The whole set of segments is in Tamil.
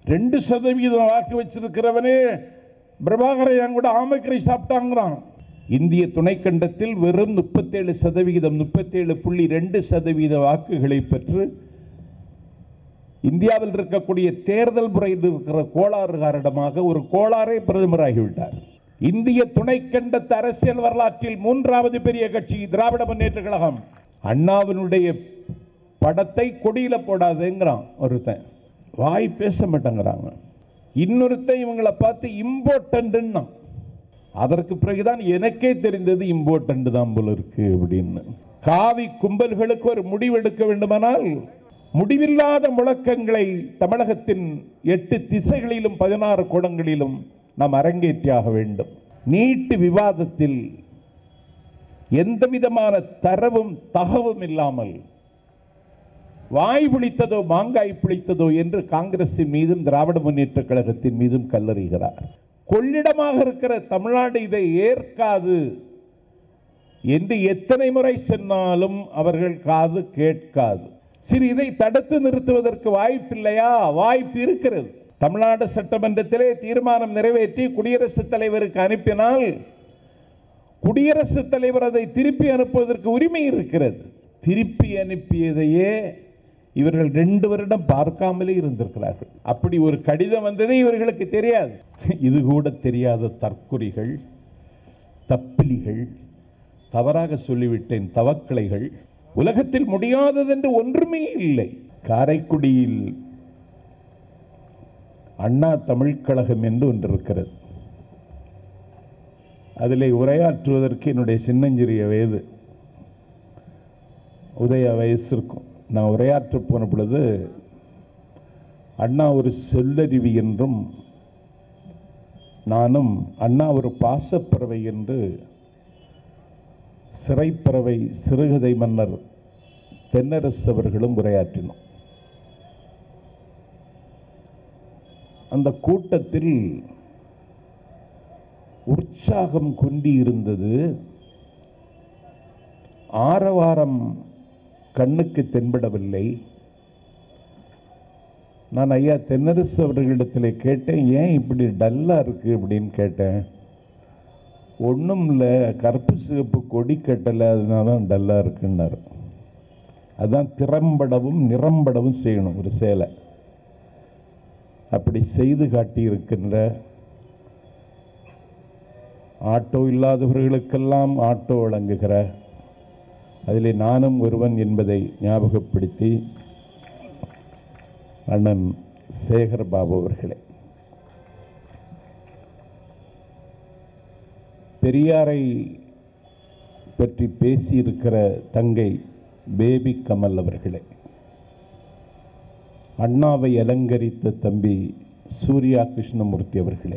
ரெண்டு சதவீதம் வாக்கு வச்சிருக்கிறவனே பிரபாகரையான் கூட ஆமைக்கரை சாப்பிட்டாங்கிறான் இந்திய துணைக்கண்டத்தில் வெறும் முப்பத்தேழு சதவிகிதம் முப்பத்தேழு புள்ளி ரெண்டு சதவீத வாக்குகளை பெற்று இந்தியாவில் இருக்கக்கூடிய தேர்தல் முறையில் இருக்கிற கோளாறு காரணமாக ஒரு கோளாறே பிரதமராகிவிட்டார் இந்திய துணைக்கண்டத்து அரசியல் வரலாற்றில் மூன்றாவது பெரிய கட்சி திராவிட முன்னேற்ற கழகம் அண்ணாவினுடைய படத்தை கொடியில போடாதேங்கிறான் ஒருத்தன் வாய் பேச மாட்டேங்கிறாங்க இன்னொருத்தன் இவங்களை பார்த்து இம்போர்ட்டன்ட்னா அதற்கு பிறகுதான் எனக்கே தெரிந்தது இம்போர்ட்டன்ட் தான் போல இருக்கு அப்படின்னு காவி கும்பல்களுக்கு ஒரு முடிவெடுக்க வேண்டுமானால் முடிவில்லாத முழக்கங்களை தமிழகத்தின் எட்டு திசைகளிலும் பதினாறு கோணங்களிலும் நாம் அரங்கேற்றியாக வேண்டும் நீட்டு விவாதத்தில் எந்த விதமான தரவும் தகவும் இல்லாமல் வாய் பிடித்ததோ மாங்காய் பிடித்ததோ என்று காங்கிரசின் மீதும் திராவிட முன்னேற்ற கழகத்தின் மீதும் கல்லறிகிறார் கொள்ளிடமாக இருக்கிற தமிழ்நாடு இதை ஏற்காது என்று எத்தனை முறை சொன்னாலும் அவர்கள் காது கேட்காது சரி இதை தடுத்து நிறுத்துவதற்கு வாய்ப்பில்லையா வாய்ப்பு இருக்கிறது தமிழ்நாடு சட்டமன்றத்திலே தீர்மானம் நிறைவேற்றி குடியரசுத் தலைவருக்கு அனுப்பினால் குடியரசுத் தலைவர் அதை திருப்பி அனுப்புவதற்கு உரிமை இருக்கிறது திருப்பி அனுப்பியதையே இவர்கள் ரெண்டு வருடம் பார்க்காமலே இருந்திருக்கிறார்கள் அப்படி ஒரு கடிதம் வந்ததே இவர்களுக்கு தெரியாது இது கூட தெரியாத தற்குறிகள் தப்பிலிகள் தவறாக சொல்லிவிட்டேன் தவக்கலைகள் உலகத்தில் முடியாததென்று ஒன்றுமே இல்லை காரைக்குடியில் அண்ணா தமிழ்க் கழகம் என்று ஒன்று இருக்கிறது அதிலே உரையாற்றுவதற்கு என்னுடைய சின்னஞ்சிறிய வயது உதய வயசு இருக்கும் நான் உரையாற்ற போன பொழுது அண்ணா ஒரு சொல்லருவி என்றும் நானும் அண்ணா ஒரு பாசப்பறவை என்று சிறைப்பறவை சிறுகதை மன்னர் தென்னரசு அவர்களும் உரையாற்றினோம் அந்த கூட்டத்தில் உற்சாகம் குன்றி இருந்தது ஆரவாரம் கண்ணுக்கு தென்படவில்லை நான் ஐயா தென்னரசு அவர்களிடத்தில் கேட்டேன் ஏன் இப்படி டல்லாக இருக்குது அப்படின்னு கேட்டேன் ஒன்றும் இல்லை கருப்பு சிவப்பு கொடி கட்டலை அதனால தான் டல்லாக இருக்குன்னாரு அதான் திறம்படவும் நிறம்படவும் செய்யணும் ஒரு சேலை அப்படி செய்து காட்டியிருக்கின்ற ஆட்டோ இல்லாதவர்களுக்கெல்லாம் ஆட்டோ வழங்குகிற அதிலே நானும் ஒருவன் என்பதை ஞாபகப்படுத்தி அண்ணன் சேகர் பாபு அவர்களே பெரியாரை பற்றி பேசியிருக்கிற தங்கை பேபி கமல் அவர்களே அண்ணாவை அலங்கரித்த தம்பி சூர்யா கிருஷ்ணமூர்த்தி அவர்களே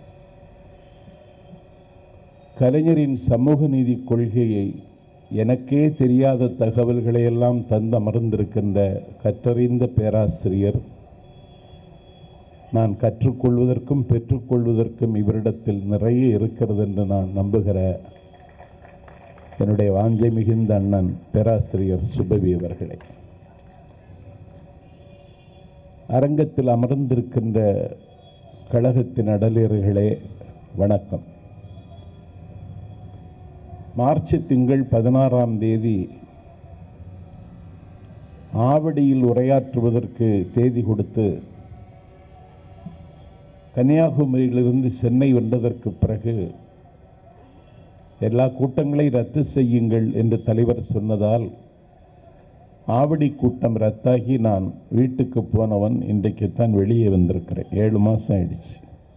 கலைஞரின் சமூக நீதி கொள்கையை எனக்கே தெரியாத தகவல்களை எல்லாம் தந்து அமர்ந்திருக்கின்ற கற்றறிந்த பேராசிரியர் நான் கற்றுக்கொள்வதற்கும் பெற்றுக்கொள்வதற்கும் இவரிடத்தில் நிறைய இருக்கிறது என்று நான் நம்புகிற என்னுடைய வாஞ்சை மிகுந்த அண்ணன் பேராசிரியர் சுபவி அவர்களே அரங்கத்தில் அமர்ந்திருக்கின்ற கழகத்தின் அடலியர்களே வணக்கம் மார்ச் திங்கள் பதினாறாம் தேதி ஆவடியில் உரையாற்றுவதற்கு தேதி கொடுத்து கன்னியாகுமரியிலிருந்து சென்னை வந்ததற்கு பிறகு எல்லா கூட்டங்களையும் ரத்து செய்யுங்கள் என்று தலைவர் சொன்னதால் ஆவடி கூட்டம் ரத்தாகி நான் வீட்டுக்கு போனவன் இன்றைக்குத்தான் வெளியே வந்திருக்கிறேன் ஏழு மாதம் ஆயிடுச்சு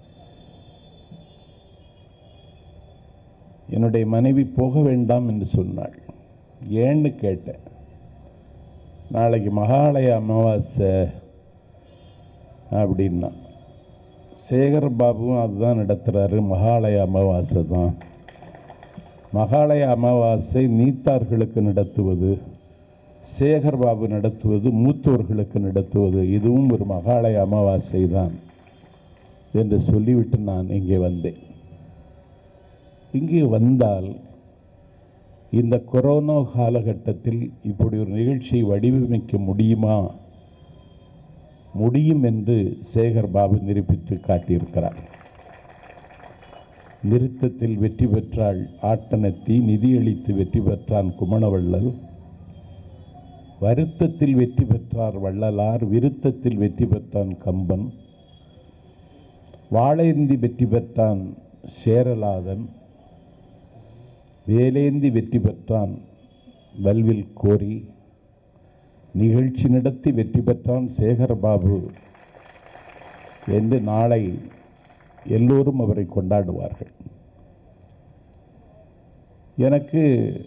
என்னுடைய மனைவி போக வேண்டாம் என்று சொன்னாள் ஏன்னு கேட்டேன் நாளைக்கு மகாலய அமாவாசை அப்படின்னா சேகர் பாபுவும் அதுதான் நடத்துகிறாரு மகாலய அமாவாசை தான் மகாலய அமாவாசை நீத்தார்களுக்கு நடத்துவது சேகர் பாபு நடத்துவது மூத்தோர்களுக்கு நடத்துவது இதுவும் ஒரு மகாலய அமாவாசை தான் என்று சொல்லிவிட்டு நான் இங்கே வந்தேன் இங்கே வந்தால் இந்த கொரோனா காலகட்டத்தில் இப்படி ஒரு நிகழ்ச்சியை வடிவமைக்க முடியுமா முடியும் என்று சேகர் பாபு நிரூபித்து காட்டியிருக்கிறார் நிறுத்தத்தில் வெற்றி பெற்றாள் ஆட்டனத்தி நிதியளித்து வெற்றி பெற்றான் குமணவள்ளல் வருத்தத்தில் வெற்றி பெற்றார் வள்ளலார் விருத்தத்தில் வெற்றி பெற்றான் கம்பன் வாழேந்தி வெற்றி பெற்றான் சேரலாதன் வேலேந்தி வெற்றி பெற்றான் வல்வில் கோரி நிகழ்ச்சி நடத்தி வெற்றி பெற்றான் சேகர்பாபு என்று நாளை எல்லோரும் அவரை கொண்டாடுவார்கள் எனக்கு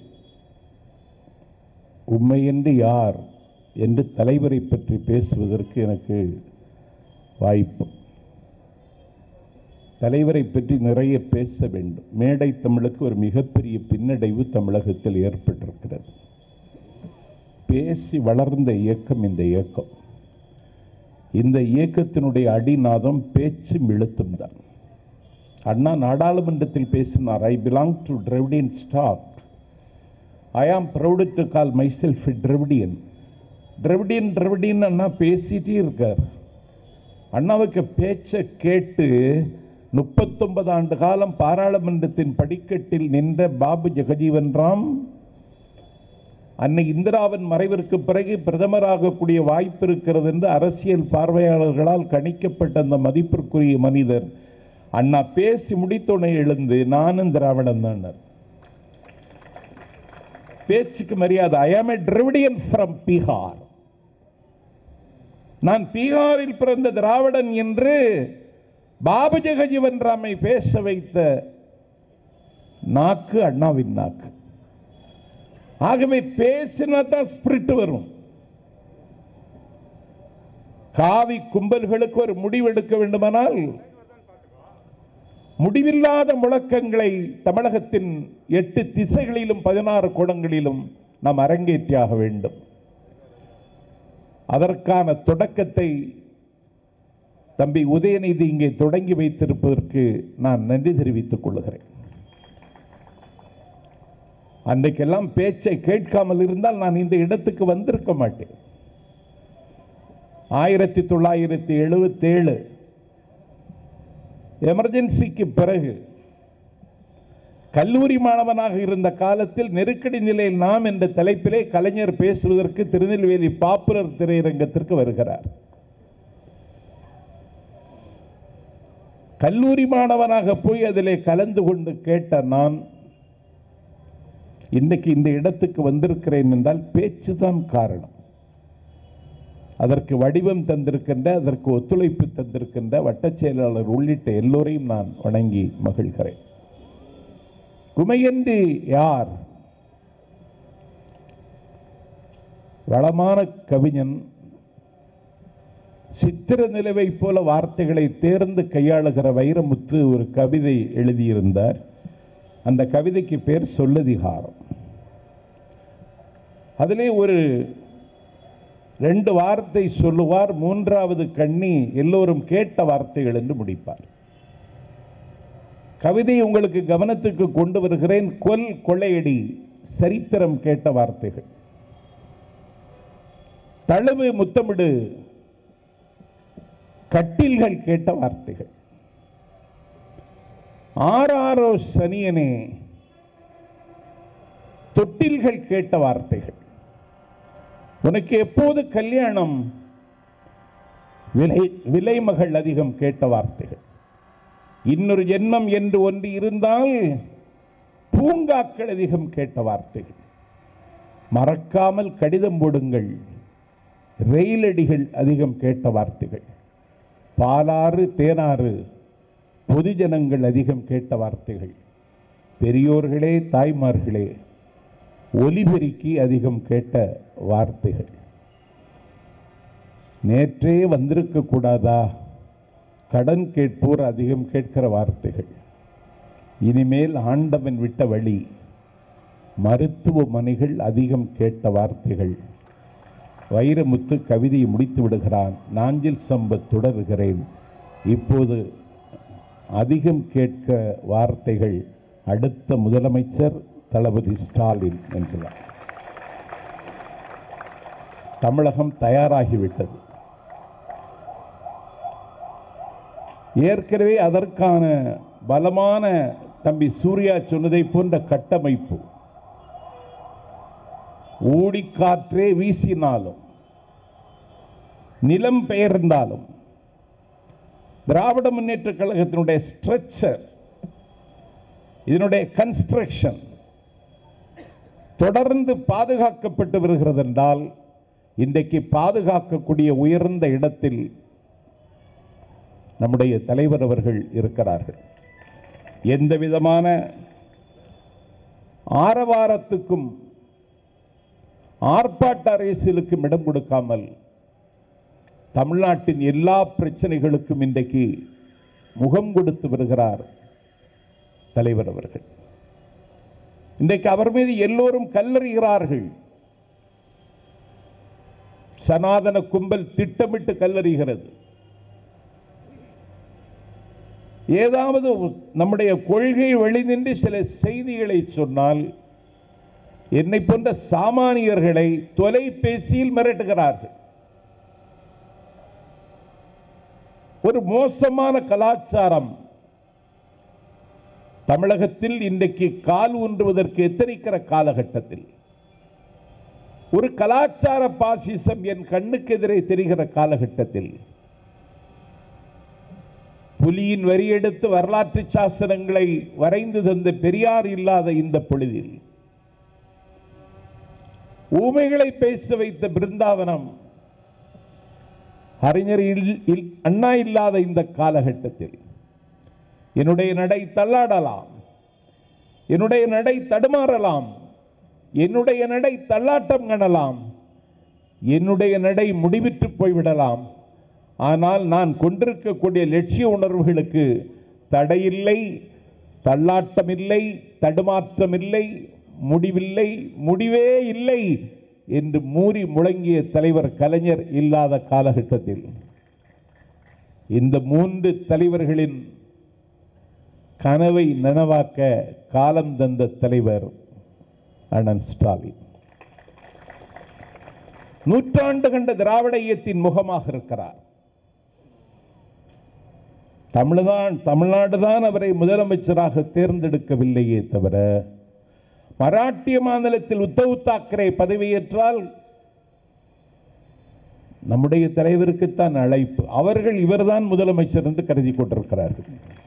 உண்மையென்று யார் என்று தலைவரை பற்றி பேசுவதற்கு எனக்கு வாய்ப்பு தலைவரை பற்றி நிறைய பேச வேண்டும் மேடை தமிழுக்கு ஒரு மிகப்பெரிய பின்னடைவு தமிழகத்தில் ஏற்பட்டிருக்கிறது பேசி வளர்ந்த இயக்கம் இந்த இயக்கம் இந்த இயக்கத்தினுடைய அடிநாதம் பேச்சும் எழுத்தும் தான் அண்ணா நாடாளுமன்றத்தில் பேசினார் I belong to Dravidian stock I am proud to call myself Dravidian Dravidian Dravidian Anna பேசிட்டே இருக்கார் அண்ணாவுக்கு பேச்சை கேட்டு முப்பத்தொன்பது ஆண்டு காலம் பாராளுமன்றத்தின் படிக்கட்டில் நின்ற பாபு ஜெகஜீவன் ராம் அன்னை இந்திராவின் மறைவிற்கு பிறகு பிரதமராகக்கூடிய வாய்ப்பு இருக்கிறது என்று அரசியல் பார்வையாளர்களால் கணிக்கப்பட்ட அந்த மதிப்பிற்குரிய மனிதர் அண்ணா பேசி முடித்தோடனே எழுந்து நானும் திராவிடன் தான் பேச்சுக்கு மரியாதை ஐ ஆம் ஏ டிரெவிடியன் ஃப்ரம் பீகார் நான் பீகாரில் பிறந்த திராவிடன் என்று பாபு ஜெகஜீவன் ராமை பேச வைத்த நாக்கு அண்ணாவின் நாக்கு ஆகவே பேசினா தான் ஸ்பிரிட் வரும் காவி கும்பல்களுக்கு ஒரு முடிவெடுக்க வேண்டுமானால் முடிவில்லாத முழக்கங்களை தமிழகத்தின் எட்டு திசைகளிலும் பதினாறு குடங்களிலும் நாம் அரங்கேற்றியாக வேண்டும் அதற்கான தொடக்கத்தை தம்பி உதயநிதி இங்கே தொடங்கி வைத்திருப்பதற்கு நான் நன்றி தெரிவித்துக் கொள்கிறேன் அன்றைக்கெல்லாம் பேச்சை கேட்காமல் இருந்தால் நான் இந்த இடத்துக்கு வந்திருக்க மாட்டேன் ஆயிரத்தி தொள்ளாயிரத்தி எழுபத்தேழு எமர்ஜென்சிக்கு பிறகு கல்லூரி மாணவனாக இருந்த காலத்தில் நெருக்கடி நிலையில் நாம் என்ற தலைப்பிலே கலைஞர் பேசுவதற்கு திருநெல்வேலி பாப்புலர் திரையரங்கத்திற்கு வருகிறார் கல்லூரி மாணவனாக போய் அதிலே கலந்து கொண்டு கேட்ட நான் இன்னைக்கு இந்த இடத்துக்கு வந்திருக்கிறேன் என்றால் பேச்சு தான் காரணம் அதற்கு வடிவம் தந்திருக்கின்ற அதற்கு ஒத்துழைப்பு தந்திருக்கின்ற வட்டச் செயலாளர் உள்ளிட்ட எல்லோரையும் நான் வணங்கி மகிழ்கிறேன் உமையன்றி யார் வளமான கவிஞன் சித்திர நிலவை போல வார்த்தைகளை தேர்ந்து கையாளுகிற வைரமுத்து ஒரு கவிதை எழுதியிருந்தார் அந்த கவிதைக்கு பேர் சொல்லதிகாரம் அதிலே ஒரு ரெண்டு வார்த்தை சொல்லுவார் மூன்றாவது கண்ணி எல்லோரும் கேட்ட வார்த்தைகள் என்று முடிப்பார் கவிதை உங்களுக்கு கவனத்துக்கு கொண்டு வருகிறேன் கொல் கொள்ளையடி சரித்திரம் கேட்ட வார்த்தைகள் தழுவு முத்தமிடு கட்டில்கள் கேட்ட வார்த்தைகள் ஆறாரோ சனியனே தொட்டில்கள் கேட்ட வார்த்தைகள் உனக்கு எப்போது கல்யாணம் விலை விலைமகள் அதிகம் கேட்ட வார்த்தைகள் இன்னொரு ஜென்மம் என்று ஒன்று இருந்தால் பூங்காக்கள் அதிகம் கேட்ட வார்த்தைகள் மறக்காமல் கடிதம் போடுங்கள் ரெயிலடிகள் அதிகம் கேட்ட வார்த்தைகள் பாலாறு தேனாறு பொதுஜனங்கள் அதிகம் கேட்ட வார்த்தைகள் பெரியோர்களே தாய்மார்களே ஒலிபெருக்கி அதிகம் கேட்ட வார்த்தைகள் நேற்றே வந்திருக்க கூடாதா கடன் கேட்போர் அதிகம் கேட்கிற வார்த்தைகள் இனிமேல் ஆண்டவன் விட்ட வழி மருத்துவமனைகள் அதிகம் கேட்ட வார்த்தைகள் வைரமுத்து கவிதையை முடித்து விடுகிறான் நாஞ்சில் சம்பத் தொடர்கிறேன் இப்போது அதிகம் கேட்க வார்த்தைகள் அடுத்த முதலமைச்சர் தளபதி ஸ்டாலின் என்கிறார் தமிழகம் தயாராகிவிட்டது ஏற்கனவே அதற்கான பலமான தம்பி சூர்யா சொன்னதை போன்ற கட்டமைப்பு ஊடிக்காற்றே வீசினாலும் நிலம் பெயர்ந்தாலும் திராவிட முன்னேற்ற கழகத்தினுடைய ஸ்ட்ரக்சர் இதனுடைய கன்ஸ்ட்ரக்ஷன் தொடர்ந்து பாதுகாக்கப்பட்டு வருகிறது என்றால் இன்றைக்கு பாதுகாக்கக்கூடிய உயர்ந்த இடத்தில் நம்முடைய தலைவர் அவர்கள் இருக்கிறார்கள் எந்த விதமான ஆரவாரத்துக்கும் ஆர்ப்பாட்ட அரசியலுக்கும் இடம் கொடுக்காமல் தமிழ்நாட்டின் எல்லா பிரச்சனைகளுக்கும் இன்றைக்கு முகம் கொடுத்து வருகிறார் தலைவர் அவர்கள் இன்றைக்கு அவர் மீது எல்லோரும் கல்லறிகிறார்கள் சனாதன கும்பல் திட்டமிட்டு கல்லறிகிறது ஏதாவது நம்முடைய கொள்கை வெளிநின்று சில செய்திகளை சொன்னால் என்னை போன்ற சாமானியர்களை தொலைபேசியில் மிரட்டுகிறார்கள் ஒரு மோசமான கலாச்சாரம் தமிழகத்தில் இன்றைக்கு கால் ஊன்றுவதற்கு எத்தனிக்கிற காலகட்டத்தில் ஒரு கலாச்சார பாசிசம் என் கண்ணுக்கு எதிரே தெரிகிற காலகட்டத்தில் புலியின் வரியெடுத்து வரலாற்று சாசனங்களை வரைந்து தந்த பெரியார் இல்லாத இந்த பொழுதில் ஊமைகளை பேச வைத்த பிருந்தாவனம் அறிஞர் இல்- இல்- அண்ணா இல்லாத இந்த காலகட்டத்தில் என்னுடைய நடை தள்ளாடலாம் என்னுடைய நடை தடுமாறலாம் என்னுடைய நடை தள்ளாட்டம் காணலாம் என்னுடைய நடை முடிவிற்று போய்விடலாம் ஆனால் நான் கொண்டிருக்கக்கூடிய லட்சிய உணர்வுகளுக்கு தடையில்லை தள்ளாட்டமில்லை தடுமாற்றமில்லை முடிவில்லை முடிவே இல்லை என்று மூறி முழங்கிய தலைவர் கலைஞர் இல்லாத காலகட்டத்தில் இந்த மூன்று தலைவர்களின் கனவை நனவாக்க காலம் தந்த தலைவர் அண்ணன் ஸ்டாலின் நூற்றாண்டு கண்ட திராவிட இயத்தின் முகமாக இருக்கிறார் தமிழ்தான் தமிழ்நாடு தான் அவரை முதலமைச்சராக தேர்ந்தெடுக்கவில்லையே தவிர மராட்டிய மாநிலத்தில் உத்தவ் தாக்கரே பதவியேற்றால் நம்முடைய தலைவருக்குத்தான் அழைப்பு அவர்கள் இவர்தான் முதலமைச்சர் என்று கருதி கொண்டிருக்கிறார்கள்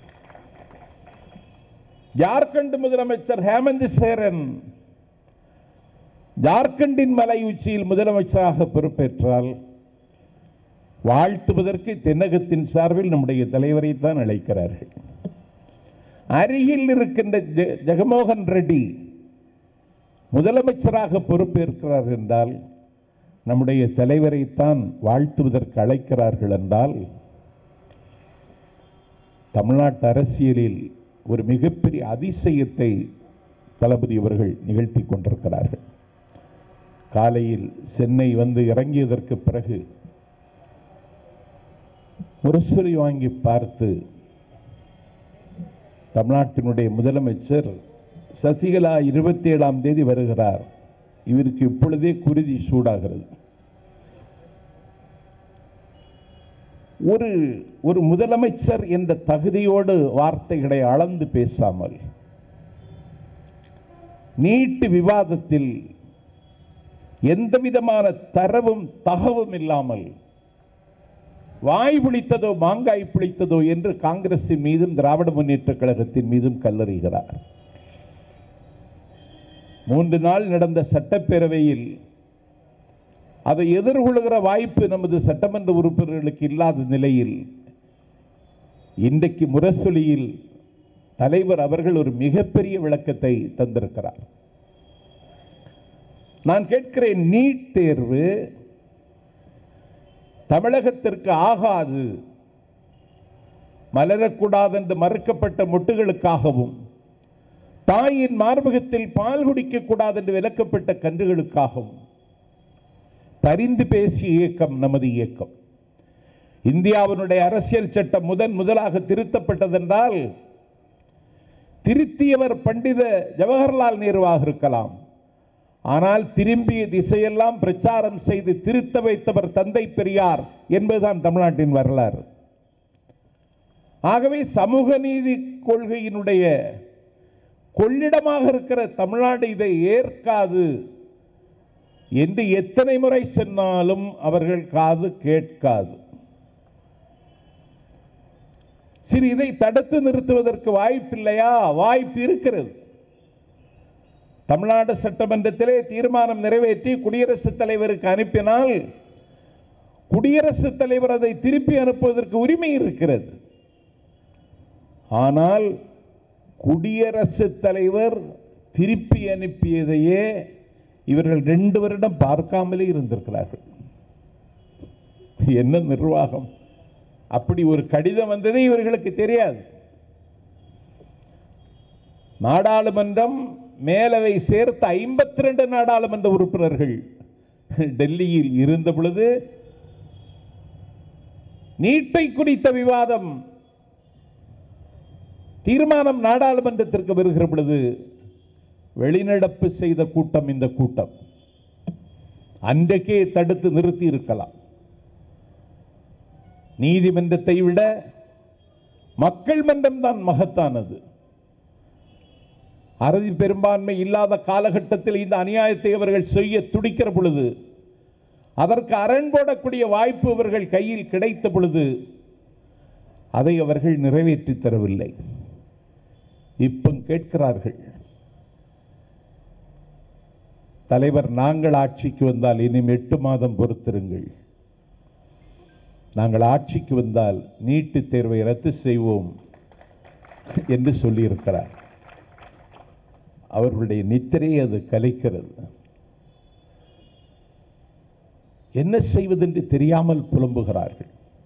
ஜார்க்கண்ட் முதலமைச்சர் ஹேமந்த் சேரன் ஜார்க்கண்டின் மலை உச்சியில் முதலமைச்சராக பொறுப்பேற்றால் வாழ்த்துவதற்கு தென்னகத்தின் சார்பில் நம்முடைய தலைவரை தான் அழைக்கிறார்கள் அருகில் இருக்கின்ற ஜெ- ஜெகமோகன் ரெட்டி முதலமைச்சராக பொறுப்பேற்கிறார் என்றால் நம்முடைய தலைவரைத்தான் வாழ்த்துவதற்கு அழைக்கிறார்கள் என்றால் தமிழ்நாட்டு அரசியலில் ஒரு மிகப்பெரிய அதிசயத்தை தளபதி அவர்கள் நிகழ்த்தி கொண்டிருக்கிறார்கள் காலையில் சென்னை வந்து இறங்கியதற்கு பிறகு முரசொலி வாங்கி பார்த்து தமிழ்நாட்டினுடைய முதலமைச்சர் சசிகலா இருபத்தி ஏழாம் தேதி வருகிறார் இவருக்கு இப்பொழுதே குருதி சூடாகிறது ஒரு ஒரு முதலமைச்சர் என்ற தகுதியோடு வார்த்தைகளை அளந்து பேசாமல் நீட்டு விவாதத்தில் எந்த விதமான தரவும் தகவும் இல்லாமல் வாய் பிடித்ததோ மாங்காய் பிடித்ததோ என்று காங்கிரசின் மீதும் திராவிட முன்னேற்ற கழகத்தின் மீதும் கல்லறிகிறார் மூன்று நாள் நடந்த சட்டப்பேரவையில் அதை எதிர்கொள்கிற வாய்ப்பு நமது சட்டமன்ற உறுப்பினர்களுக்கு இல்லாத நிலையில் இன்றைக்கு முரசொலியில் தலைவர் அவர்கள் ஒரு மிகப்பெரிய விளக்கத்தை தந்திருக்கிறார் நான் கேட்கிறேன் நீட் தேர்வு தமிழகத்திற்கு ஆகாது மலரக்கூடாது என்று மறுக்கப்பட்ட மொட்டுகளுக்காகவும் தாயின் மார்பகத்தில் பால் குடிக்கக்கூடாது என்று விலக்கப்பட்ட கன்றுகளுக்காகவும் பரிந்து பேசிய இயக்கம் நமது இயக்கம் இந்தியாவினுடைய அரசியல் சட்டம் முதன் முதலாக திருத்தப்பட்டதென்றால் திருத்தியவர் பண்டித ஜவஹர்லால் நேருவாக இருக்கலாம் ஆனால் திரும்பிய திசையெல்லாம் பிரச்சாரம் செய்து திருத்த வைத்தவர் தந்தை பெரியார் என்பதுதான் தமிழ்நாட்டின் வரலாறு ஆகவே சமூக நீதி கொள்கையினுடைய கொள்ளிடமாக இருக்கிற தமிழ்நாடு இதை ஏற்காது என்று எத்தனை முறை சொன்னாலும் அவர்கள் காது கேட்காது சரி இதை தடுத்து நிறுத்துவதற்கு வாய்ப்பில்லையா வாய்ப்பு இருக்கிறது தமிழ்நாடு சட்டமன்றத்திலே தீர்மானம் நிறைவேற்றி குடியரசுத் தலைவருக்கு அனுப்பினால் குடியரசுத் தலைவர் அதை திருப்பி அனுப்புவதற்கு உரிமை இருக்கிறது ஆனால் குடியரசுத் தலைவர் திருப்பி அனுப்பியதையே இவர்கள் ரெண்டு வருடம் பார்க்காமலே இருந்திருக்கிறார்கள் என்ன நிர்வாகம் அப்படி ஒரு கடிதம் வந்ததே இவர்களுக்கு தெரியாது நாடாளுமன்றம் மேலவை சேர்த்த ஐம்பத்தி ரெண்டு நாடாளுமன்ற உறுப்பினர்கள் டெல்லியில் இருந்த பொழுது நீட்டை குறித்த விவாதம் தீர்மானம் நாடாளுமன்றத்திற்கு வருகிற பொழுது வெளிநடப்பு செய்த கூட்டம் இந்த கூட்டம் அன்றைக்கே தடுத்து நிறுத்தி இருக்கலாம் நீதிமன்றத்தை விட மக்கள் மன்றம் தான் மகத்தானது அறுதி பெரும்பான்மை இல்லாத காலகட்டத்தில் இந்த அநியாயத்தை அவர்கள் செய்ய துடிக்கிற பொழுது அதற்கு அரண் போடக்கூடிய வாய்ப்பு அவர்கள் கையில் கிடைத்த பொழுது அதை அவர்கள் நிறைவேற்றி தரவில்லை இப்போ கேட்கிறார்கள் தலைவர் நாங்கள் ஆட்சிக்கு வந்தால் இனியும் எட்டு மாதம் பொறுத்திருங்கள் நாங்கள் ஆட்சிக்கு வந்தால் நீட்டுத் தேர்வை ரத்து செய்வோம் என்று சொல்லியிருக்கிறார் அவர்களுடைய நித்திரையை அது கலைக்கிறது என்ன செய்வதென்று தெரியாமல் புலம்புகிறார்கள்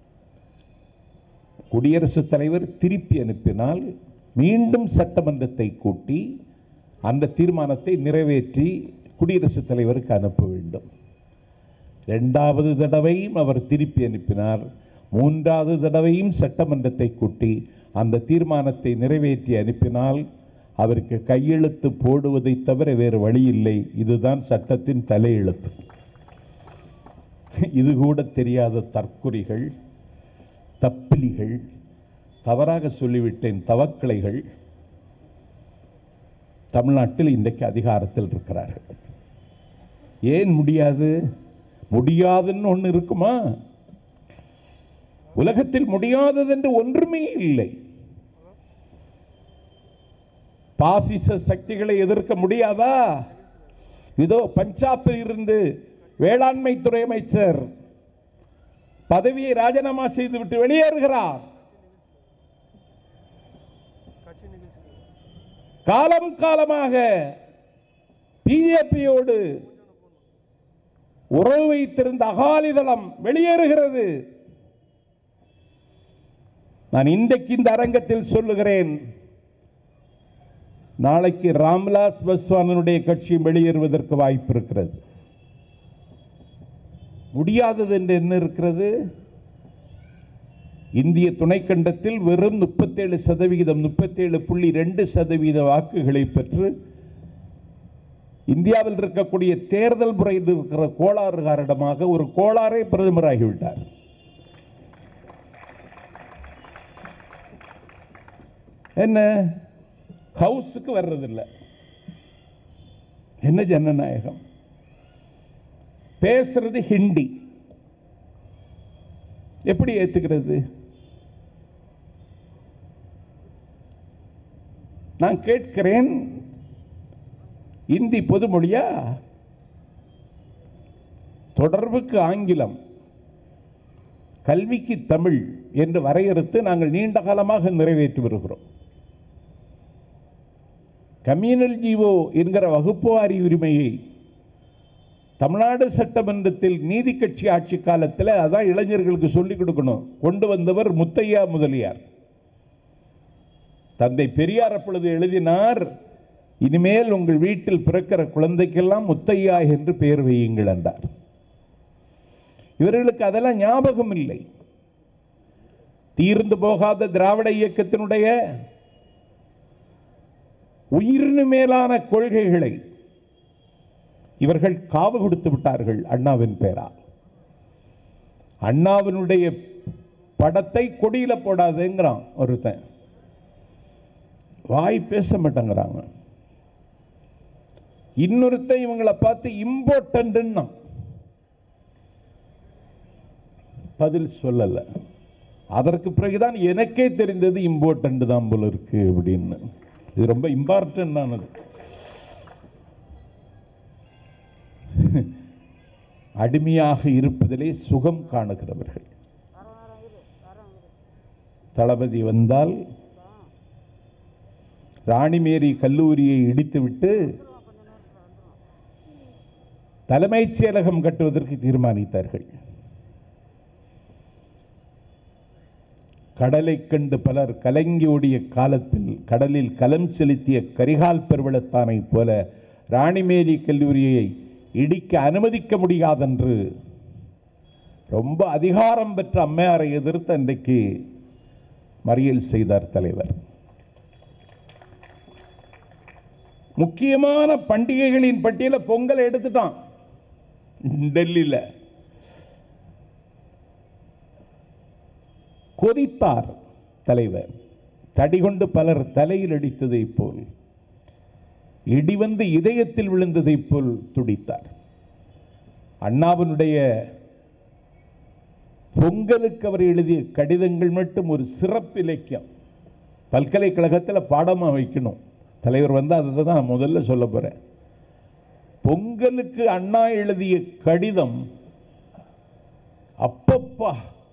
குடியரசுத் தலைவர் திருப்பி அனுப்பினால் மீண்டும் சட்டமன்றத்தை கூட்டி அந்த தீர்மானத்தை நிறைவேற்றி குடியரசுத் தலைவருக்கு அனுப்ப வேண்டும் இரண்டாவது தடவையும் அவர் திருப்பி அனுப்பினார் மூன்றாவது தடவையும் சட்டமன்றத்தை கூட்டி அந்த தீர்மானத்தை நிறைவேற்றி அனுப்பினால் அவருக்கு கையெழுத்து போடுவதை தவிர வேறு வழி இல்லை இதுதான் சட்டத்தின் தலையெழுத்து இது கூட தெரியாத தற்குறிகள் தப்பிலிகள் தவறாக சொல்லிவிட்டேன் தவக்கலைகள் தமிழ்நாட்டில் இன்றைக்கு அதிகாரத்தில் இருக்கிறார்கள் ஏன் முடியாது முடியாதுன்னு ஒன்று இருக்குமா உலகத்தில் முடியாதது என்று ஒன்றுமே இல்லை பாசிச சக்திகளை எதிர்க்க முடியாதா இதோ பஞ்சாபில் இருந்து வேளாண்மை துறை அமைச்சர் பதவியை ராஜினாமா செய்துவிட்டு வெளியேறுகிறார் காலம் காலமாக பிஜேபியோடு உறவு வைத்திருந்த அகாலிதளம் வெளியேறுகிறது நான் இன்றைக்கு இந்த அரங்கத்தில் சொல்லுகிறேன் நாளைக்கு ராம்விலாஸ் பஸ்வானனுடைய கட்சியும் வெளியேறுவதற்கு வாய்ப்பு இருக்கிறது முடியாதது என்று என்ன இருக்கிறது இந்திய துணைக்கண்டத்தில் வெறும் முப்பத்தேழு சதவிகிதம் முப்பத்தேழு புள்ளி ரெண்டு சதவீத வாக்குகளை பெற்று இந்தியாவில் இருக்கக்கூடிய தேர்தல் முறையில் இருக்கிற கோளாறு காரணமாக ஒரு கோளாறே பிரதமராகிவிட்டார் என்ன ஹவுஸுக்கு வர்றதில்லை என்ன ஜனநாயகம் பேசுறது ஹிந்தி எப்படி ஏத்துக்கிறது நான் கேட்கிறேன் இந்தி பொதுமொழியா தொடர்புக்கு ஆங்கிலம் கல்விக்கு தமிழ் என்று வரையறுத்து நாங்கள் நீண்ட காலமாக நிறைவேற்றி வருகிறோம் கம்யூனல் ஜீவோ என்கிற வகுப்புவாரி உரிமையை தமிழ்நாடு சட்டமன்றத்தில் நீதி கட்சி ஆட்சி காலத்தில் அதான் இளைஞர்களுக்கு சொல்லிக் கொடுக்கணும் கொண்டு வந்தவர் முத்தையா முதலியார் தந்தை பெரியார் அப்பொழுது எழுதினார் இனிமேல் உங்கள் வீட்டில் பிறக்கிற குழந்தைக்கெல்லாம் முத்தையா என்று பெயர் வையுங்கள் என்றார் இவர்களுக்கு அதெல்லாம் ஞாபகம் இல்லை தீர்ந்து போகாத திராவிட இயக்கத்தினுடைய உயிரினு மேலான கொள்கைகளை இவர்கள் காவு கொடுத்து விட்டார்கள் அண்ணாவின் பேரால் அண்ணாவினுடைய படத்தை கொடியில போடாதேங்கிறான் ஒருத்தன் வாய் பேச மாட்டேங்கிறாங்க இன்னொருத்தன் இவங்களை பார்த்து இம்பார்ட்டன்ட்னா பதில் சொல்லல அதற்கு பிறகுதான் எனக்கே தெரிந்தது இம்பார்ட்டன்ட் தான் போல இருக்கு அப்படின்னு இது ரொம்ப இம்பார்ட்டன்ட் ஆனது அடிமையாக இருப்பதிலே சுகம் காணுகிறவர்கள் தளபதி வந்தால் ராணிமேரி கல்லூரியை இடித்துவிட்டு தலைமைச் செயலகம் கட்டுவதற்கு தீர்மானித்தார்கள் கடலைக் கண்டு பலர் கலங்கி ஓடிய காலத்தில் கடலில் கலம் செலுத்திய கரிகால் பெருவளத்தானைப் போல ராணிமேரி கல்லூரியை இடிக்க அனுமதிக்க முடியாதென்று ரொம்ப அதிகாரம் பெற்ற அம்மையாரை எதிர்த்து அன்றைக்கு மறியல் செய்தார் தலைவர் முக்கியமான பண்டிகைகளின் பட்டியல பொங்கலை எடுத்துட்டான் டெல்லியில் கொதித்தார் தலைவர் தடி கொண்டு பலர் தலையில் அடித்ததைப் போல் இடி வந்து இதயத்தில் விழுந்ததைப் போல் துடித்தார் அண்ணாவினுடைய பொங்கலுக்கு அவர் எழுதிய கடிதங்கள் மட்டும் ஒரு சிறப்பு இலக்கியம் பல்கலைக்கழகத்தில் பாடமாக வைக்கணும் தலைவர் வந்து அதை தான் நான் முதல்ல சொல்ல போகிறேன் பொங்கலுக்கு அண்ணா எழுதிய கடிதம் அப்பப்பா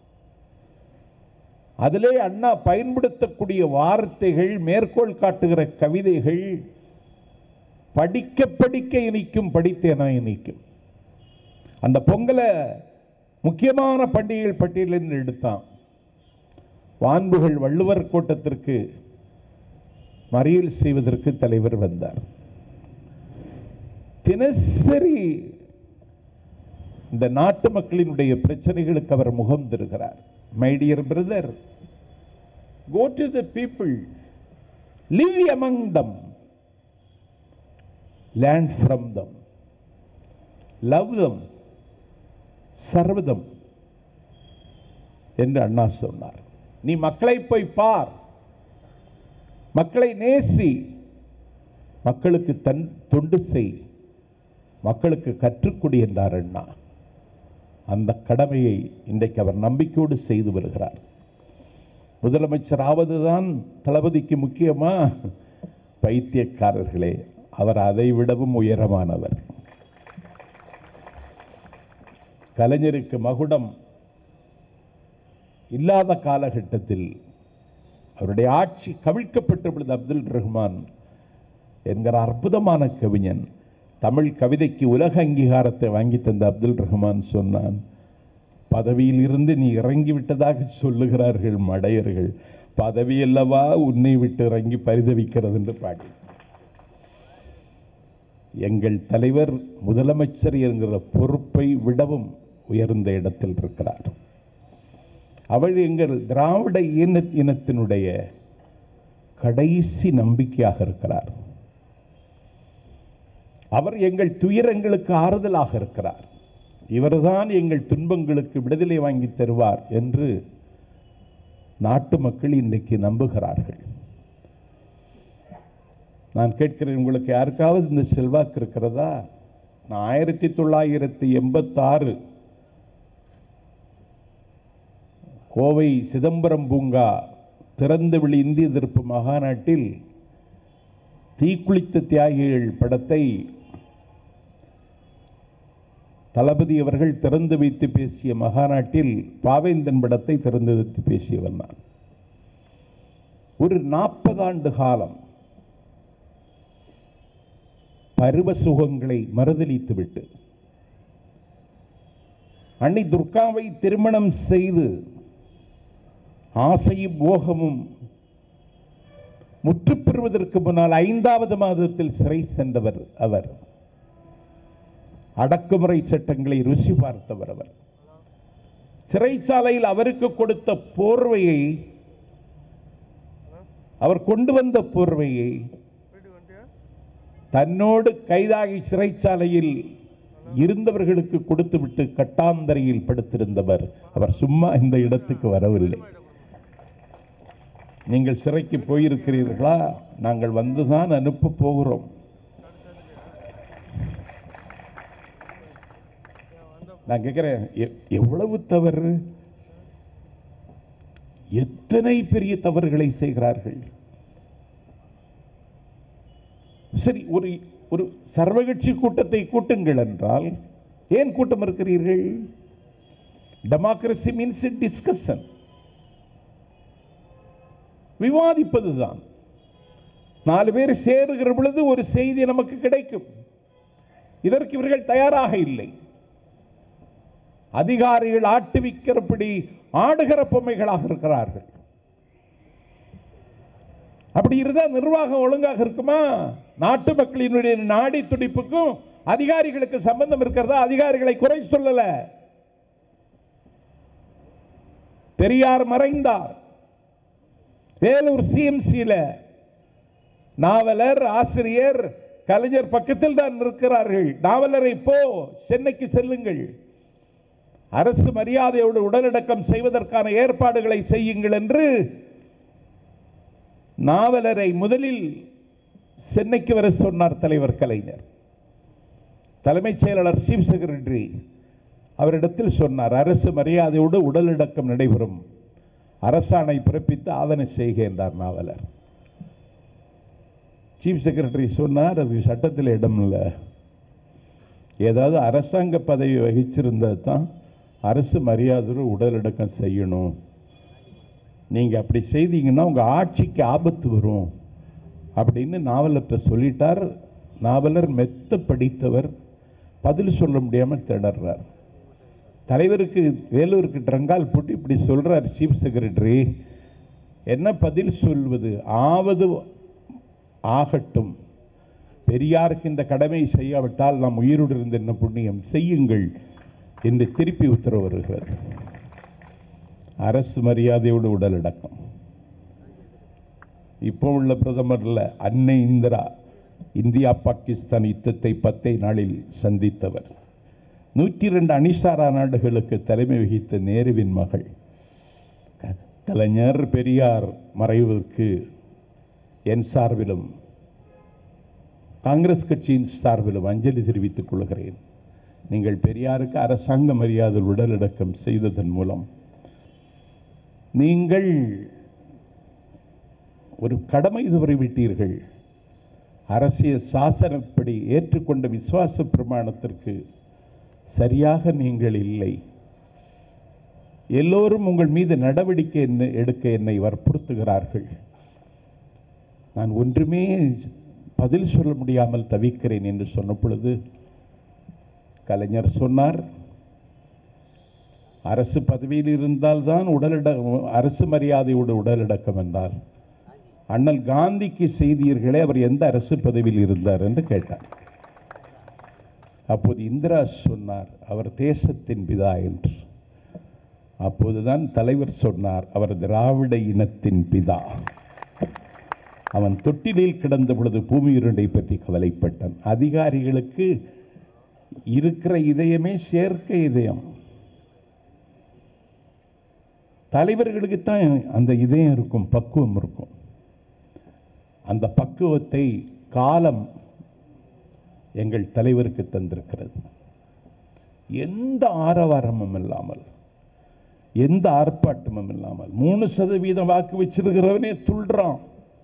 அதிலே அண்ணா பயன்படுத்தக்கூடிய வார்த்தைகள் மேற்கோள் காட்டுகிற கவிதைகள் படிக்க படிக்க இனிக்கும் படித்தேனா இனிக்கும் அந்த பொங்கலை முக்கியமான பண்டிகைகள் பட்டியலில் எடுத்தான் வான்புகள் வள்ளுவர் கோட்டத்திற்கு மறியல் செய்வதற்கு தலைவர் வந்தார் தினசரி இந்த நாட்டு மக்களினுடைய பிரச்சனைகளுக்கு அவர் முகம் தருகிறார் my dear brother go to the people live among them learn from them love them serve them என்று அண்ணா சொன்னார் நீ மக்களை போய் பார் மக்களை நேசி மக்களுக்கு தன் தொண்டு செய் மக்களுக்கு கற்றுக்கொடு என்றார் அண்ணா அந்த கடமையை இன்றைக்கு அவர் நம்பிக்கையோடு செய்து வருகிறார் முதலமைச்சர் ஆவதுதான் தளபதிக்கு முக்கியமா பைத்தியக்காரர்களே அவர் அதை விடவும் உயரமானவர் கலைஞருக்கு மகுடம் இல்லாத காலகட்டத்தில் அவருடைய ஆட்சி கவிழ்க்கப்பட்ட பொழுது அப்துல் ரஹ்மான் என்கிற அற்புதமான கவிஞன் தமிழ் கவிதைக்கு உலக அங்கீகாரத்தை வாங்கி தந்த அப்துல் ரஹ்மான் சொன்னான் பதவியில் இருந்து நீ இறங்கி விட்டதாக சொல்லுகிறார்கள் மடையர்கள் பதவி அல்லவா உன்னை விட்டு இறங்கி பரிதவிக்கிறது என்று பாடி எங்கள் தலைவர் முதலமைச்சர் என்கிற பொறுப்பை விடவும் உயர்ந்த இடத்தில் இருக்கிறார் அவள் எங்கள் திராவிட இன இனத்தினுடைய கடைசி நம்பிக்கையாக இருக்கிறார் அவர் எங்கள் துயரங்களுக்கு ஆறுதலாக இருக்கிறார் இவர்தான் எங்கள் துன்பங்களுக்கு விடுதலை வாங்கி தருவார் என்று நாட்டு மக்கள் இன்றைக்கு நம்புகிறார்கள் நான் கேட்கிறேன் உங்களுக்கு யாருக்காவது இந்த செல்வாக்கு இருக்கிறதா நான் ஆயிரத்தி தொள்ளாயிரத்தி எண்பத்தாறு கோவை சிதம்பரம் பூங்கா திறந்தவெளி இந்திய எதிர்ப்பு மகாநாட்டில் தீக்குளித்த தியாகிகள் படத்தை தளபதி அவர்கள் திறந்து வைத்து பேசிய மகாநாட்டில் பாவேந்தன் படத்தை திறந்து வைத்து பேசியவன் நான் ஒரு நாற்பது ஆண்டு காலம் பருவ சுகங்களை மறுதளித்துவிட்டு அன்னை துர்காவை திருமணம் செய்து ஆசையும் மோகமும் முற்றுப் பெறுவதற்கு முன்னால் ஐந்தாவது மாதத்தில் சிறை சென்றவர் அவர் அடக்குமுறை சட்டங்களை ருசி பார்த்தவர் அவர் சிறைச்சாலையில் அவருக்கு கொடுத்த போர்வையை அவர் கொண்டு வந்த போர்வையை தன்னோடு கைதாகி சிறைச்சாலையில் இருந்தவர்களுக்கு கொடுத்துவிட்டு கட்டாந்தரையில் படுத்திருந்தவர் அவர் சும்மா இந்த இடத்துக்கு வரவில்லை நீங்கள் சிறைக்கு போயிருக்கிறீர்களா நாங்கள் வந்துதான் அனுப்ப போகிறோம் நான் கேட்கிறேன் எ- எவ்வளவு தவறு எத்தனை பெரிய தவறுகளை செய்கிறார்கள் சரி ஒரு ஒரு சர்வகட்சி கூட்டத்தை கூட்டுங்கள் என்றால் ஏன் கூட்டம் இருக்கிறீர்கள் டெமோக்ரஸி மீன்ஸ் டிஸ்கஷன் விவாதிப்பதுதான் நாலு பேர் சேருகிற பொழுது ஒரு செய்தி நமக்கு கிடைக்கும் இதற்கு இவர்கள் தயாராக இல்லை அதிகாரிகள் ஆட்டுவிக்கிறபடி ஆடுகிற பொம்மைகளாக இருக்கிறார்கள் அப்படி இருந்தா நிர்வாகம் ஒழுங்காக இருக்குமா நாட்டு மக்களினுடைய நாடி துடிப்புக்கும் அதிகாரிகளுக்கு சம்பந்தம் இருக்கிறதா அதிகாரிகளை குறை சொல்லல பெரியார் மறைந்தார் வேலூர் சிஎம்சியில நாவலர் ஆசிரியர் கலைஞர் பக்கத்தில் தான் இருக்கிறார்கள் நாவலரை போ சென்னைக்கு செல்லுங்கள் அரசு மரியாதையோடு உடலடக்கம் செய்வதற்கான ஏற்பாடுகளை செய்யுங்கள் என்று நாவலரை முதலில் சென்னைக்கு வர சொன்னார் தலைவர் கலைஞர் தலைமைச் செயலாளர் சீஃப் செக்ரட்டரி அவரிடத்தில் சொன்னார் அரசு மரியாதையோடு உடலடக்கம் நடைபெறும் அரசாணை பிறப்பித்து ஆவண செய்க என்றார் நாவலர் சீஃப் செக்ரட்டரி சொன்னார் அது சட்டத்தில் இடம் இல்லை ஏதாவது அரசாங்க பதவி வகிச்சிருந்தா தான் அரசு மரியாதையோடு உடலடக்கம் செய்யணும் நீங்கள் அப்படி செய்தீங்கன்னா உங்கள் ஆட்சிக்கு ஆபத்து வரும் அப்படின்னு நாவலர்கிட்ட சொல்லிட்டார் நாவலர் மெத்த படித்தவர் பதில் சொல்ல முடியாமல் திணறார் தலைவருக்கு வேலூருக்கு ட்ரங்கால் போட்டு இப்படி சொல்கிறார் சீஃப் செக்ரட்டரி என்ன பதில் சொல்வது ஆவது ஆகட்டும் பெரியாருக்கு இந்த கடமை செய்யாவிட்டால் நாம் உயிரோடு இருந்த என்ன புண்ணியம் செய்யுங்கள் என்று திருப்பி உத்தரவு வருகிறது அரசு மரியாதையோடு உடலடக்கம் இப்போ உள்ள பிரதமர்ல அன்னை இந்திரா இந்தியா பாகிஸ்தான் யுத்தத்தை பத்தை நாளில் சந்தித்தவர் நூற்றி ரெண்டு அணிசாரா நாடுகளுக்கு தலைமை வகித்த நேருவின் மகள் க- கலைஞர் பெரியார் மறைவுக்கு என் சார்பிலும் காங்கிரஸ் கட்சியின் சார்பிலும் அஞ்சலி தெரிவித்துக் கொள்கிறேன் நீங்கள் பெரியாருக்கு அரசாங்க மரியாதை உடலடக்கம் செய்ததன் மூலம் நீங்கள் ஒரு கடமை தவறிவிட்டீர்கள் அரசியல் சாசனப்படி ஏற்றுக்கொண்ட விசுவாச பிரமாணத்திற்கு சரியாக நீங்கள் இல்லை எல்லோரும் உங்கள் மீது நடவடிக்கை என்ன எடுக்க என்னை வற்புறுத்துகிறார்கள் நான் ஒன்றுமே பதில் சொல்ல முடியாமல் தவிக்கிறேன் என்று சொன்ன பொழுது கலைஞர் சொன்னார் அரசு பதவியில் இருந்தால்தான் உடலட அரசு மரியாதையோடு உடலடக்கம் என்றார் அண்ணல் காந்திக்கு செய்தீர்களே அவர் எந்த அரசு பதவியில் இருந்தார் என்று கேட்டார் அப்போது இந்திரா சொன்னார் அவர் தேசத்தின் பிதா என்று அப்போதுதான் தலைவர் சொன்னார் அவர் திராவிட இனத்தின் பிதா அவன் தொட்டிலில் கிடந்த பொழுது பூமியுருண்டை பற்றி கவலைப்பட்டான் அதிகாரிகளுக்கு இருக்கிற இதயமே சேர்க்க இதயம் தலைவர்களுக்கு தான் அந்த இதயம் இருக்கும் பக்குவம் இருக்கும் அந்த பக்குவத்தை காலம் எங்கள் தலைவருக்கு தந்திருக்கிறது எந்த ஆரவாரமும் இல்லாமல் எந்த ஆர்ப்பாட்டமும் இல்லாமல் மூணு சதவீதம் வாக்கு வச்சிருக்கிறவனே துள்றான்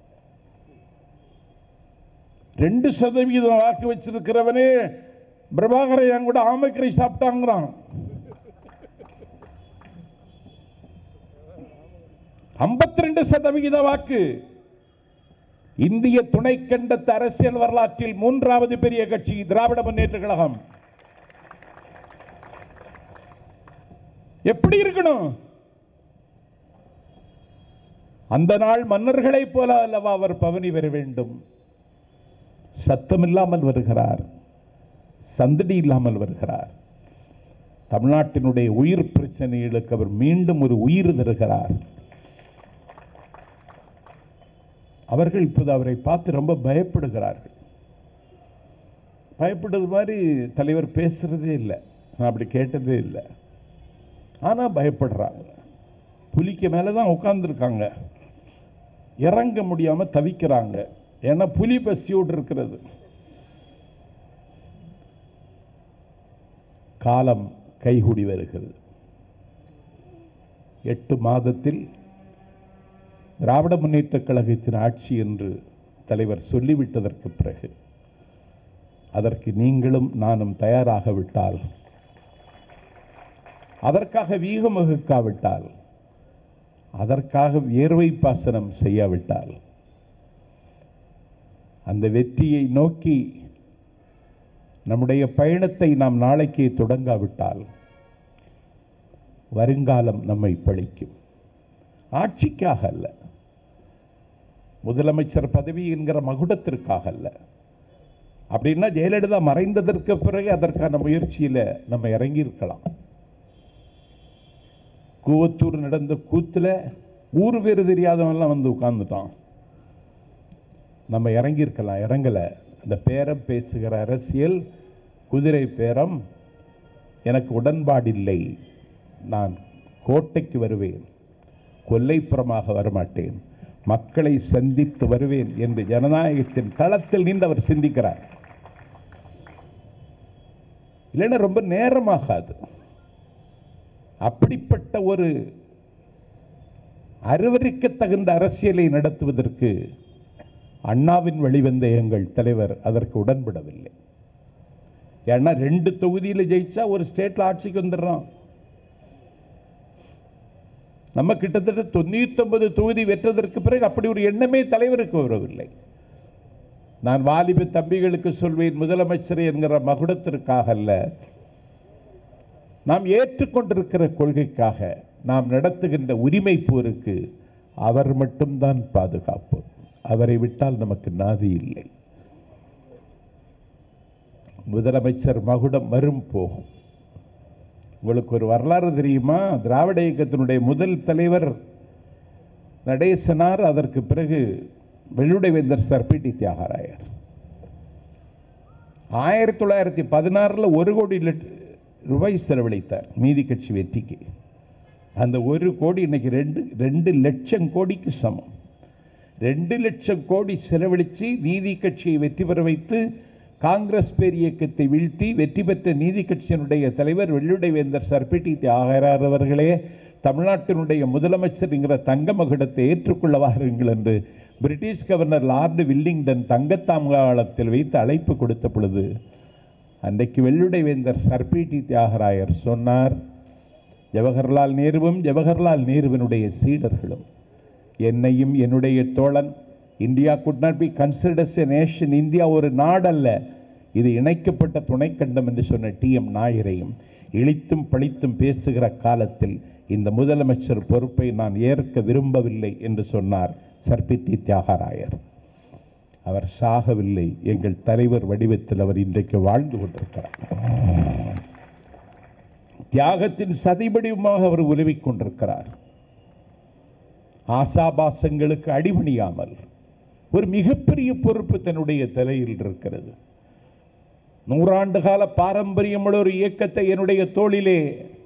ரெண்டு சதவீதம் வாக்கு வச்சிருக்கிறவனே பிரபாகரை என் கூட ஆமைக்கரை சாப்பிட்டாங்கிறான் ஐம்பத்தி ரெண்டு சதவிகித வாக்கு இந்திய துணைக்கண்டத்து அரசியல் வரலாற்றில் மூன்றாவது பெரிய கட்சி திராவிட முன்னேற்ற கழகம் எப்படி இருக்கணும் அந்த நாள் மன்னர்களைப் போல அல்லவா அவர் பவனி பெற வேண்டும் சத்தமில்லாமல் வருகிறார் சந்தடி இல்லாமல் வருகிறார் தமிழ்நாட்டினுடைய உயிர் பிரச்சனைகளுக்கு அவர் மீண்டும் ஒரு உயிர் தருகிறார் அவர்கள் இப்போது அவரை பார்த்து ரொம்ப பயப்படுகிறார்கள் பயப்படுறது மாதிரி தலைவர் பேசுகிறதே இல்லை நான் அப்படி கேட்டதே இல்லை ஆனால் பயப்படுறாங்க புலிக்கு மேலே தான் உட்காந்துருக்காங்க இறங்க முடியாமல் தவிக்கிறாங்க ஏன்னா புலி பசியோடு இருக்கிறது காலம் கைகூடி வருகிறது எட்டு மாதத்தில் திராவிட முன்னேற்றக் கழகத்தின் ஆட்சி என்று தலைவர் சொல்லிவிட்டதற்கு பிறகு அதற்கு நீங்களும் நானும் தயாராக விட்டால் அதற்காக வீகம் வகுக்காவிட்டால் அதற்காக வியர்வை பாசனம் செய்யாவிட்டால் அந்த வெற்றியை நோக்கி நம்முடைய பயணத்தை நாம் நாளைக்கே தொடங்காவிட்டால் வருங்காலம் நம்மை பழிக்கும் ஆட்சிக்காக அல்ல முதலமைச்சர் பதவி என்கிற மகுடத்திற்காக அல்ல அப்படின்னா ஜெயலலிதா மறைந்ததற்கு பிறகு அதற்கான முயற்சியில் நம்ம இறங்கியிருக்கலாம் கூவத்தூர் நடந்த கூத்தில் ஊர் பேர் தெரியாதவன்லாம் வந்து உட்கார்ந்துட்டான் நம்ம இறங்கியிருக்கலாம் இறங்கலை அந்த பேரம் பேசுகிற அரசியல் குதிரை பேரம் எனக்கு உடன்பாடில்லை நான் கோட்டைக்கு வருவேன் கொல்லைப்புறமாக வரமாட்டேன் மக்களை சந்தித்து வருவேன் என்று ஜனநாயகத்தின் தளத்தில் நின்று அவர் சிந்திக்கிறார் இல்லைன்னா ரொம்ப நேரமாகாது அப்படிப்பட்ட ஒரு அருவருக்க தகுந்த அரசியலை நடத்துவதற்கு அண்ணாவின் வெளிவந்த எங்கள் தலைவர் அதற்கு உடன்படவில்லை ஏன்னா ரெண்டு தொகுதியில் ஜெயிச்சா ஒரு ஸ்டேட்ல ஆட்சிக்கு வந்துடுறோம் நம்ம கிட்டத்தட்ட தொண்ணூத்தொன்பது தொகுதி வெற்றதற்கு பிறகு அப்படி ஒரு எண்ணமே தலைவருக்கு வரவில்லை நான் வாலிப தம்பிகளுக்கு சொல்வேன் முதலமைச்சர் என்கிற மகுடத்திற்காக அல்ல நாம் ஏற்றுக்கொண்டிருக்கிற கொள்கைக்காக நாம் நடத்துகின்ற உரிமை போருக்கு அவர் மட்டும்தான் பாதுகாப்பு அவரை விட்டால் நமக்கு நாதி இல்லை முதலமைச்சர் மகுடம் வரும் போகும் உங்களுக்கு ஒரு வரலாறு தெரியுமா திராவிட இயக்கத்தினுடைய முதல் தலைவர் நடேசனார் அதற்கு பிறகு வெள்ளுடை வேந்தர் சர்பிடி தியாகராயர் ஆயிரத்தி தொள்ளாயிரத்தி பதினாறில் ஒரு கோடி லட்- ரூபாய் செலவழித்தார் நீதி கட்சி வெற்றிக்கு அந்த ஒரு கோடி இன்னைக்கு ரெண்டு ரெண்டு லட்சம் கோடிக்கு சமம் ரெண்டு லட்சம் கோடி செலவழித்து நீதி கட்சியை வெற்றி பெற வைத்து காங்கிரஸ் பேர் இயக்கத்தை வீழ்த்தி வெற்றி பெற்ற நீதி கட்சியினுடைய தலைவர் வெள்ளுடை வேந்தர் சர்பிடி தியாகரார் அவர்களே தமிழ்நாட்டினுடைய முதலமைச்சர் என்கிற தங்க மகுடத்தை ஏற்றுக்கொள்ள வாருங்கள் என்று பிரிட்டிஷ் கவர்னர் லார்டு வில்லிங்டன் தங்கத்தாம்காலத்தில் வைத்து அழைப்பு கொடுத்த பொழுது அன்றைக்கு வெள்ளுடை வேந்தர் சர்பிடி தியாகராயர் சொன்னார் ஜவஹர்லால் நேருவும் ஜவஹர்லால் நேருவினுடைய சீடர்களும் என்னையும் என்னுடைய தோழன் India could not be considers a nation India ஒரு நாடல்ல இது இணைக்கப்பட்ட துணைக்கண்டம் என்று சொன்ன டி எம் நாயரையும் இழித்தும் பழித்தும் பேசுகிற காலத்தில் இந்த முதலமைச்சர் பொறுப்பை நான் ஏற்க விரும்பவில்லை என்று சொன்னார் சர்பிட்டி தியாகராயர் அவர் சாகவில்லை எங்கள் தலைவர் வடிவத்தில் அவர் இன்றைக்கு வாழ்ந்து கொண்டிருக்கிறார் தியாகத்தின் சதிபடியுமாக அவர் உதவிக் கொண்டிருக்கிறார் ஆசாபாசங்களுக்கு அடிபணியாமல் ஒரு மிகப்பெரிய பொறுப்பு தன்னுடைய தலையில் இருக்கிறது நூறாண்டு கால பாரம்பரியமுள்ள ஒரு இயக்கத்தை என்னுடைய தோளிலே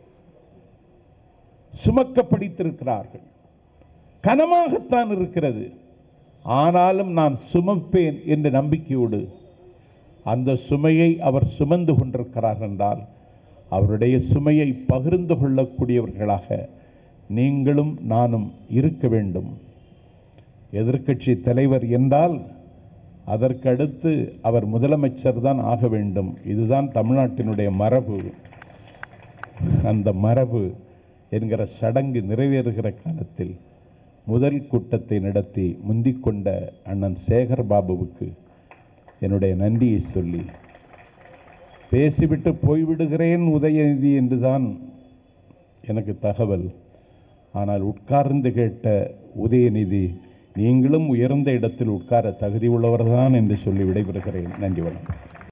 சுமக்க படித்திருக்கிறார்கள் கனமாகத்தான் இருக்கிறது ஆனாலும் நான் சுமப்பேன் என்ற நம்பிக்கையோடு அந்த சுமையை அவர் சுமந்து கொண்டிருக்கிறார் என்றால் அவருடைய சுமையை பகிர்ந்து கொள்ளக்கூடியவர்களாக நீங்களும் நானும் இருக்க வேண்டும் எதிர்க்கட்சி தலைவர் என்றால் அதற்கடுத்து அவர் முதலமைச்சர் தான் ஆக வேண்டும் இதுதான் தமிழ்நாட்டினுடைய மரபு அந்த மரபு என்கிற சடங்கு நிறைவேறுகிற காலத்தில் முதல் கூட்டத்தை நடத்தி முந்திக்கொண்ட அண்ணன் சேகர் பாபுவுக்கு என்னுடைய நன்றியை சொல்லி பேசிவிட்டு போய்விடுகிறேன் உதயநிதி என்றுதான் எனக்கு தகவல் ஆனால் உட்கார்ந்து கேட்ட உதயநிதி நீங்களும் உயர்ந்த இடத்தில் உட்கார தகுதி உள்ளவர்தான் என்று சொல்லி விடைபெறுகிறேன் நன்றி வணக்கம்